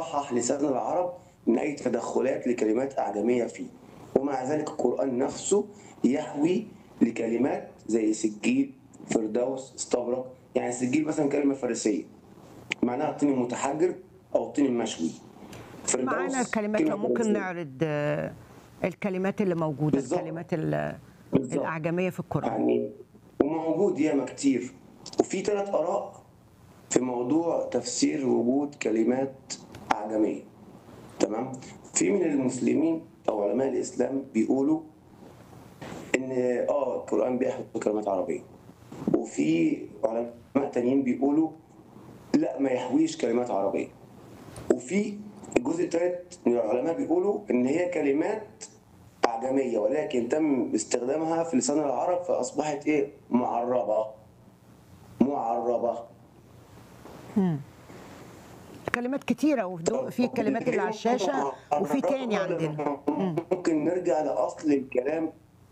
يصحح لسان العرب من اي تدخلات لكلمات اعجميه فيه ومع ذلك القران نفسه يحوي لكلمات زي سجيل فردوس استبرق يعني سجيل مثلا كلمه فارسيه معناها الطين المتحجر او الطين المشوي فردوس معانا الكلمات كلمة لو ممكن فارسية. نعرض آه، الكلمات اللي موجوده بالظبط. الكلمات ال- بالظبط. الاعجميه في القران يعني وموجود ياما كتير وفي ثلاث آراء في موضوع تفسير وجود كلمات أعجمية تمام في من المسلمين أو علماء الإسلام بيقولوا إن آه القرآن بيحوي كلمات عربية وفي علماء تانيين بيقولوا لا ما يحويش كلمات عربية وفي الجزء الثالث من العلماء بيقولوا ان هي كلمات اعجميه ولكن تم استخدامها في لسان العرب فاصبحت ايه معربه معربه كلمات كتيره وفي في الكلمات اللي على الشاشه وفي تاني عندنا ممكن نرجع لاصل الكلام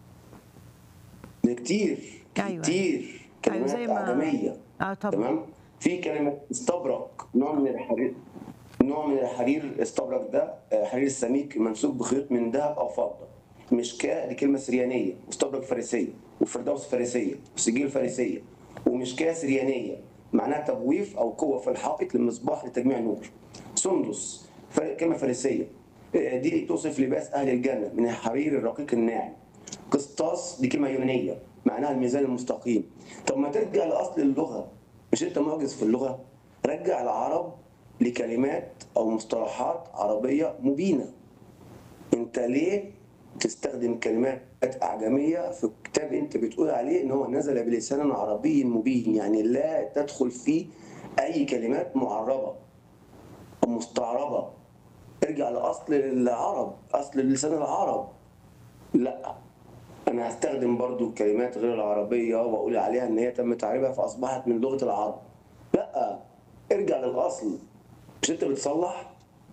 ده كتير أيوة. كتير أيوة، كلمات زي ما- اعجميه اه طبعا تمام في كلمه استبرق نوع من الحرير نوع من الحرير الاستبرق ده آه، حرير السميك منسوج بخيط من ذهب او فضه مشكاه دي كلمه سريانيه واستبرق فارسيه وفردوس فارسيه وسجيل فارسيه ومشكاه سريانيه معناها تبويف او قوه في الحائط للمصباح لتجميع نور سندس فر- كلمه فارسيه آه، دي توصف لباس اهل الجنه من الحرير الرقيق الناعم قسطاس دي كلمه يونانيه معناها الميزان المستقيم طب ما ترجع لاصل اللغه مش انت معجز في اللغه رجع العرب لكلمات او مصطلحات عربيه مبينه انت ليه تستخدم كلمات اعجميه في كتاب انت بتقول عليه ان هو نزل بلسان عربي مبين يعني لا تدخل فيه اي كلمات معربه او مستعربه ارجع لاصل العرب اصل لسان العرب لا انا هستخدم برضو كلمات غير العربيه واقول عليها ان هي تم تعريبها فاصبحت من لغه العرب لا ارجع للاصل مش انت بتصلح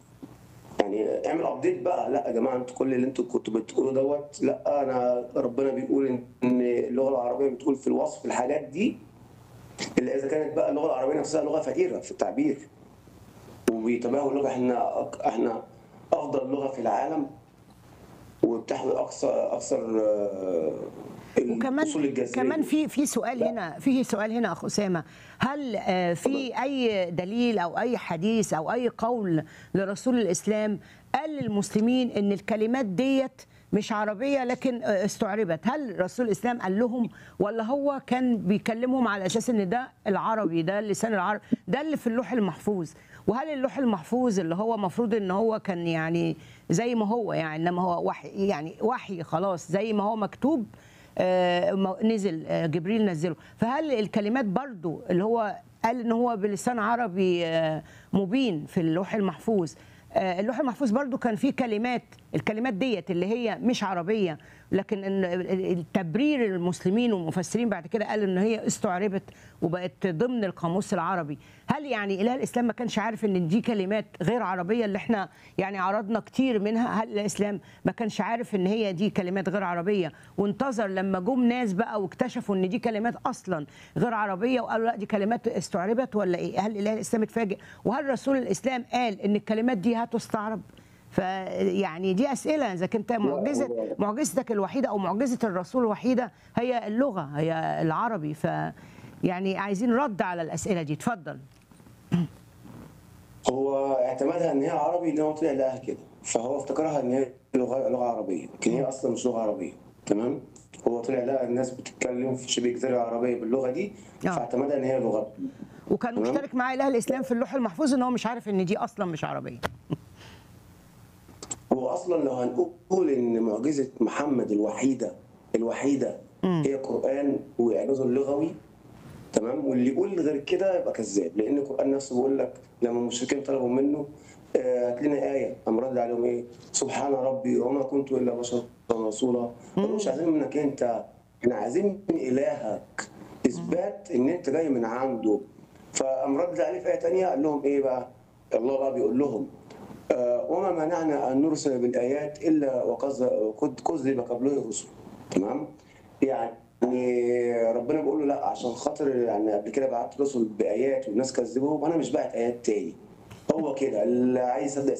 يعني اعمل ابديت بقى لا يا جماعه انتوا كل اللي انتوا كنتوا بتقولوا دوت لا انا ربنا بيقول ان إن اللغه العربيه بتقول في الوصف الحاجات دي الا اذا كانت بقى اللغه العربيه نفسها لغه فقيره في التعبير وبيتباهوا اللغه احنا احنا افضل لغه في العالم وبتحوي اقصى اكثر آه، وكمان الاصول الجذريه كمان في في سؤال لا. هنا في سؤال هنا اخ اسامه هل آه، في اي دليل او اي حديث او اي قول لرسول الاسلام قال للمسلمين ان الكلمات ديت مش عربيه لكن آه، استعربت هل رسول الاسلام قال لهم ولا هو كان بيكلمهم على اساس ان ده العربي ده اللسان العربي ده اللي في اللوح المحفوظ وهل اللوح المحفوظ اللي هو مفروض ان هو كان يعني زي ما هو يعني انما هو وحي يعني وحي خلاص زي ما هو مكتوب آه، م- نزل آه، جبريل نزله فهل الكلمات برضو اللي هو قال ان هو بلسان عربي آه، مبين في اللوح المحفوظ آه، اللوح المحفوظ برضو كان فيه كلمات الكلمات ديت اللي هي مش عربية لكن إن التبرير المسلمين والمفسرين بعد كده قالوا ان هي استعربت وبقت ضمن القاموس العربي هل يعني اله الاسلام ما كانش عارف ان دي كلمات غير عربية اللي احنا يعني عرضنا كتير منها هل الاسلام ما كانش عارف ان هي دي كلمات غير عربية وانتظر لما جم ناس بقى واكتشفوا ان دي كلمات اصلا غير عربية وقالوا لا دي كلمات استعربت ولا ايه هل اله الاسلام اتفاجئ وهل رسول الاسلام قال ان الكلمات دي هتستعرب فيعني دي اسئله اذا كنت معجزه هو- معجزتك الوحيده او معجزه الرسول الوحيده هي اللغه هي العربي ف يعني عايزين رد على الاسئله دي اتفضل هو اعتمدها ان هي عربي ان هو طلع لها كده فهو افتكرها ان هي لغه لغه عربيه لكن هي اصلا مش لغه عربيه تمام هو طلع لها الناس بتتكلم في شبه جزيره عربيه باللغه دي آه. فاعتمدها ان هي لغه وكان تمام. مشترك مع اله الاسلام في اللوح المحفوظ ان هو مش عارف ان دي اصلا مش عربيه هو اصلا لو هنقول ان معجزه محمد الوحيده الوحيده هي قران واعجازه اللغوي تمام واللي يقول غير كده يبقى كذاب لان القران نفسه بيقول لك لما المشركين طلبوا منه آه، هات لنا ايه قام رد عليهم ايه سبحان ربي وما كنت الا بشرا رسولا قالوا مش عايزين منك انت احنا عايزين من الهك اثبات ان انت جاي من عنده فقام رد عليه في ايه ثانيه قال لهم ايه بقى الله بقى بيقول لهم آه، وما منعنا ان نرسل بالايات الا وقد وقد كذب قبله الرسل تمام يعني ربنا بيقول له لا عشان خاطر يعني قبل كده بعت رسل بايات والناس كذبوهم وانا مش باعت ايات تاني هو كده اللي عايز يصدق